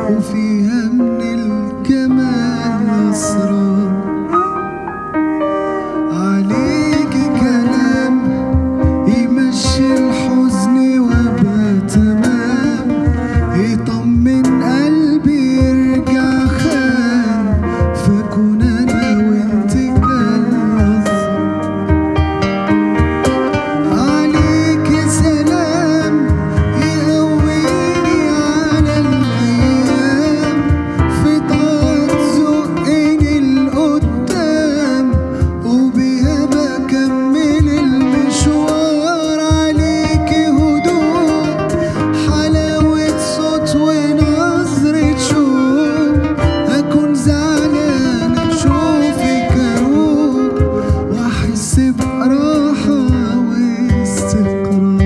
وفيها من الجمال أسرار عليكي كلام يمشي الحزن وابقى تمام يطمن قلبي يرجع خان فكون انا وانت كالأزهر عليك سلام يقويني على الأيام في طاق زقني لقدام وبيها بكمل المشوار عليك هدوء حلاوة صوت ونظرة شوق أكون زعلان أشوفك أروق وأحس براحة واستقرار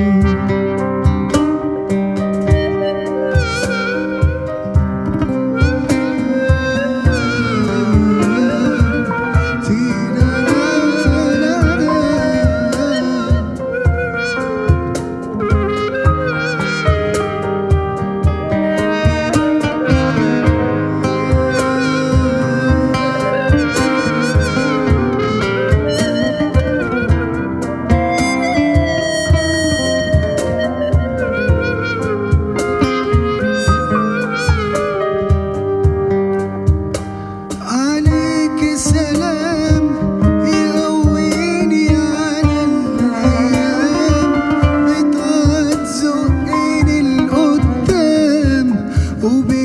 عليك سلام يقويني على الأيام بتقعد زقني لقدام وبي